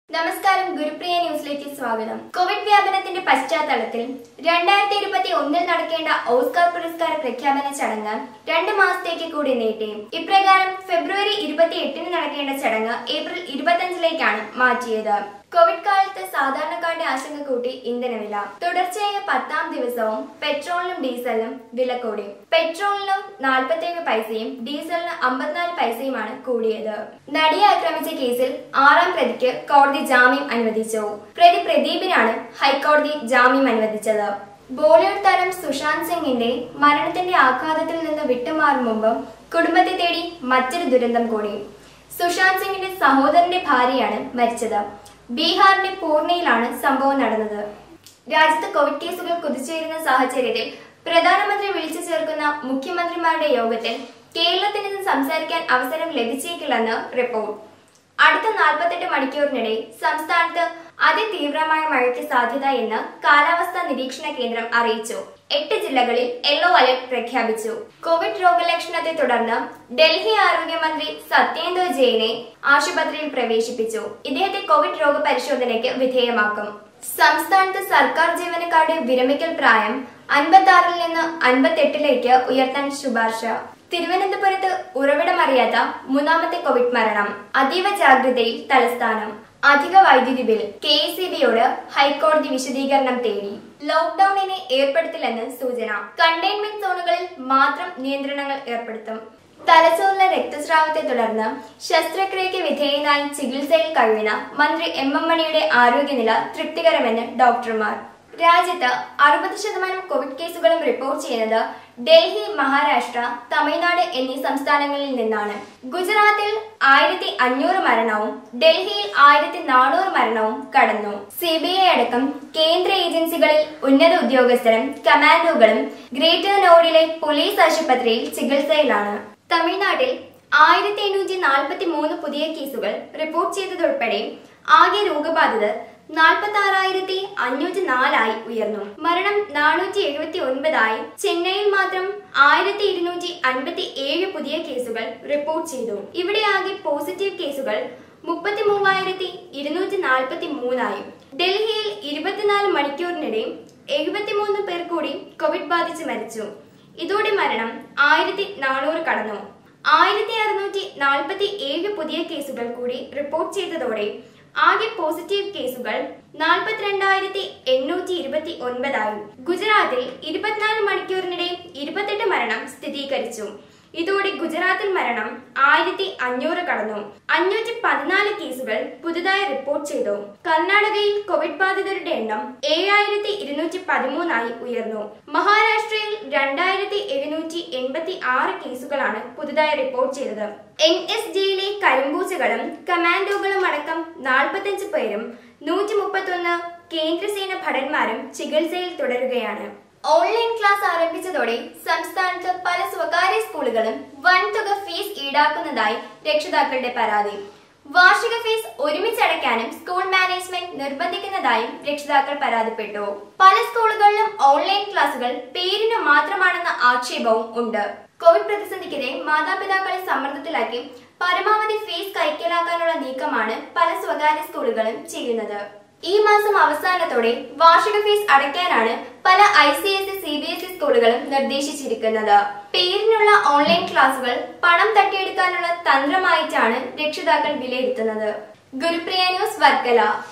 നമസ്കാരം ഗുരുപ്രിയ ന്യൂസിലേക്ക് സ്വാഗതം കോവിഡ് വ്യാപനത്തിന്റെ പശ്ചാത്തലത്തിൽ രണ്ടായിരത്തി ഇരുപത്തി ഒന്നിൽ നടക്കേണ്ട ഓസ്കാർ പുരസ്കാര പ്രഖ്യാപന ചടങ്ങ് രണ്ട് മാസത്തേക്ക് കൂടി നീട്ടി ഇപ്രകാരം ഫെബ്രുവരി ഇരുപത്തി എട്ടിന് നടക്കേണ്ട ചടങ്ങ് ഏപ്രിൽ ഇരുപത്തിയഞ്ചിലേക്കാണ് മാറ്റിയത് കോവിഡ് കാലത്ത് സാധാരണക്കാരുടെ ആശങ്ക കൂട്ടി ഇന്ധനവില തുടർച്ചയായ പത്താം ദിവസവും പെട്രോളിനും ഡീസലിനും വില കൂടി പെട്രോളിന് നാൽപ്പത്തേഴ് പൈസയും ഡീസലിന് അമ്പത്തിനാല് പൈസയുമാണ് കൂടിയത് നടിയെ ആക്രമിച്ച കേസിൽ ആറാം പ്രതിക്ക് കോടതി ജാമ്യം അനുവദിച്ചു പ്രതി പ്രദീപിനാണ് ഹൈക്കോടതി ജാമ്യം അനുവദിച്ചത് ബോളിവുഡ് താരം സുശാന്ത് സിംഗിന്റെ മരണത്തിന്റെ ആഘാതത്തിൽ നിന്ന് വിട്ടുമാറും മുമ്പ് കുടുംബത്തെ തേടി മറ്റൊരു ദുരന്തം കൂടി സുശാന്ത് സിംഗിന്റെ സഹോദരന്റെ ഭാര്യയാണ് മരിച്ചത് ബീഹാറിന്റെ പൂർണ്ണയിലാണ് സംഭവം നടന്നത് രാജ്യത്ത് കോവിഡ് കേസുകൾ കുതിച്ചുയരുന്ന സാഹചര്യത്തിൽ പ്രധാനമന്ത്രി വിളിച്ചു ചേർക്കുന്ന മുഖ്യമന്ത്രിമാരുടെ യോഗത്തിൽ കേരളത്തിൽ നിന്ന് സംസാരിക്കാൻ അവസരം ലഭിച്ചേക്കില്ലെന്ന് റിപ്പോർട്ട് അടുത്ത നാൽപ്പത്തെട്ട് മണിക്കൂറിനിടെ സംസ്ഥാനത്ത് അതിതീവ്രമായ മഴയ്ക്ക് സാധ്യത എന്ന് കാലാവസ്ഥാ നിരീക്ഷണ കേന്ദ്രം അറിയിച്ചു എട്ട് ജില്ലകളിൽ യെല്ലോ അലർട്ട് പ്രഖ്യാപിച്ചു കോവിഡ് രോഗലക്ഷണത്തെ തുടർന്ന് ഡൽഹി ആരോഗ്യമന്ത്രി സത്യേന്ദർ ജെയിനെ ആശുപത്രിയിൽ പ്രവേശിപ്പിച്ചു ഇദ്ദേഹത്തെ കോവിഡ് രോഗ പരിശോധനയ്ക്ക് വിധേയമാക്കും സംസ്ഥാനത്ത് സർക്കാർ ജീവനക്കാരുടെ വിരമിക്കൽ പ്രായം അൻപത്തി ആറിൽ നിന്ന് അൻപത്തെട്ടിലേക്ക് ഉയർത്താൻ ശുപാർശ തിരുവനന്തപുരത്ത് ഉറവിടമറിയാത്ത മൂന്നാമത്തെ കോവിഡ് മരണം അതീവ ജാഗ്രതയിൽ തലസ്ഥാനം അധിക വൈദ്യുതി ബിൽ കെ എസ് ബിയോട് ഹൈക്കോടതി വിശദീകരണം തേടി ലോക്ഡൌണിനെ ഏർപ്പെടുത്തില്ലെന്ന് സൂചന കണ്ടെയ്ൻമെന്റ് സോണുകളിൽ മാത്രം നിയന്ത്രണങ്ങൾ ഏർപ്പെടുത്തും തലച്ചോറിലെ രക്തസ്രാവത്തെ തുടർന്ന് ശസ്ത്രക്രിയയ്ക്ക് വിധേയനായി ചികിത്സയിൽ കഴിയുന്ന മന്ത്രി എം എം മണിയുടെ ആരോഗ്യനില തൃപ്തികരമെന്ന് ഡോക്ടർമാർ രാജ്യത്ത് അറുപത് ശതമാനം കോവിഡ് കേസുകളും റിപ്പോർട്ട് ചെയ്യുന്നത് ഡൽഹി മഹാരാഷ്ട്ര തമിഴ്നാട് എന്നീ സംസ്ഥാനങ്ങളിൽ നിന്നാണ് ഗുജറാത്തിൽ ആയിരത്തി അഞ്ഞൂറ് മരണവും ഡൽഹിയിൽ ആയിരത്തി നാനൂറ് മരണവും കടന്നു സി ബി ഐ അടക്കം കേന്ദ്ര ഏജൻസികളിൽ ഉന്നത ഉദ്യോഗസ്ഥരും കമാൻഡോകളും ഗ്രേറ്റർ നോയിഡിലെ പോലീസ് ആശുപത്രിയിൽ ചികിത്സയിലാണ് തമിഴ്നാട്ടിൽ ആയിരത്തി എണ്ണൂറ്റി നാൽപ്പത്തി മൂന്ന് പുതിയ കേസുകൾ റിപ്പോർട്ട് ചെയ്തതുൾപ്പെടെ ആകെ രോഗബാധിതർ നാൽപ്പത്തി ആറായിരത്തി അഞ്ഞൂറ്റി നാലായി ഉയർന്നു മരണം നാനൂറ്റി എഴുപത്തി ഒൻപതായി ചെന്നൈയിൽ മാത്രം ആയിരത്തി ഇരുന്നൂറ്റി അൻപത്തി ഏഴ് പുതിയ കേസുകൾ റിപ്പോർട്ട് ചെയ്തു ഇവിടെ ആകെ പോസിറ്റീവ് കേസുകൾ മുപ്പത്തി മൂവായിരത്തി ഇരുന്നൂറ്റി നാൽപ്പത്തി മൂന്നായി ഡൽഹിയിൽ ഇരുപത്തിനാല് മണിക്കൂറിനിടെ എഴുപത്തിമൂന്ന് പേർ കൂടി കോവിഡ് ബാധിച്ച് മരിച്ചു ഇതോടെ മരണം ആയിരത്തി നാനൂറ് കടന്നു ആയിരത്തി അറുന്നൂറ്റി നാൽപ്പത്തി ഏഴ് പുതിയ കേസുകൾ കൂടി റിപ്പോർട്ട് ചെയ്തതോടെ ആകെ പോസിറ്റീവ് കേസുകൾ നാൽപ്പത്തിരണ്ടായിരത്തി എണ്ണൂറ്റി ഇരുപത്തി ഒൻപതായി ഗുജറാത്തിൽ ഇരുപത്തിനാല് മണിക്കൂറിനിടെ ഇരുപത്തെട്ട് മരണം സ്ഥിരീകരിച്ചു ഇതോടെ ഗുജറാത്തിൽ മരണം ആയിരത്തി അഞ്ഞൂറ് കടന്നു അഞ്ഞൂറ്റി പതിനാല് കേസുകൾ പുതുതായി റിപ്പോർട്ട് ചെയ്തു കർണാടകയിൽ കോവിഡ് ബാധിതരുടെ എണ്ണം ഏഴായിരത്തി ഇരുന്നൂറ്റി പതിമൂന്നായി ഉയർന്നു മഹാരാഷ്ട്രയിൽ രണ്ടായിരത്തി എഴുന്നൂറ്റി എൺപത്തി ആറ് കേസുകളാണ് പുതുതായി റിപ്പോർട്ട് ചെയ്തത് എൻ എസ് ജിയിലെ കരിമ്പൂച്ചകളും കമാൻഡോകളും അടക്കം നാൽപ്പത്തഞ്ച് പേരും നൂറ്റി മുപ്പത്തൊന്ന് കേന്ദ്രസേന ഭടന്മാരും ചികിത്സയിൽ തുടരുകയാണ് ഓൺലൈൻ ക്ലാസ് ആരംഭിച്ചതോടെ സംസ്ഥാനത്ത് പല സ്വകാര്യ സ്കൂളുകളും വൻതുക ഫീസ് ഈടാക്കുന്നതായി രക്ഷിതാക്കളുടെ പരാതി വാർഷിക ഫീസ് ഒരുമിച്ചടയ്ക്കാനും സ്കൂൾ മാനേജ്മെന്റ് നിർബന്ധിക്കുന്നതായും രക്ഷിതാക്കൾ പരാതിപ്പെട്ടു പല സ്കൂളുകളിലും ഓൺലൈൻ ക്ലാസുകൾ പേരിന് മാത്രമാണെന്ന ആക്ഷേപവും ഉണ്ട് കോവിഡ് പ്രതിസന്ധിക്കെതിരെ മാതാപിതാക്കളെ സമ്മർദ്ദത്തിലാക്കി പരമാവധി ഫീസ് കൈക്കലാക്കാനുള്ള നീക്കമാണ് പല സ്വകാര്യ സ്കൂളുകളും ചെയ്യുന്നത് ഈ മാസം അവസാനത്തോടെ വാർഷിക ഫീസ് അടയ്ക്കാനാണ് പല I C S C B S E സ്കൂളുകളും നിർദ്ദേശിച്ചിരിക്കുന്നത് പേരിനുള്ള ഓൺലൈൻ ക്ലാസുകൾ പണം തട്ടിയെടുക്കാനുള്ള തന്ത്രമായിട്ടാണ് രക്ഷിതാക്കൾ വിലയിരുത്തുന്നത് ഗുരുപ്രിയ ന്യൂസ് വർക്കല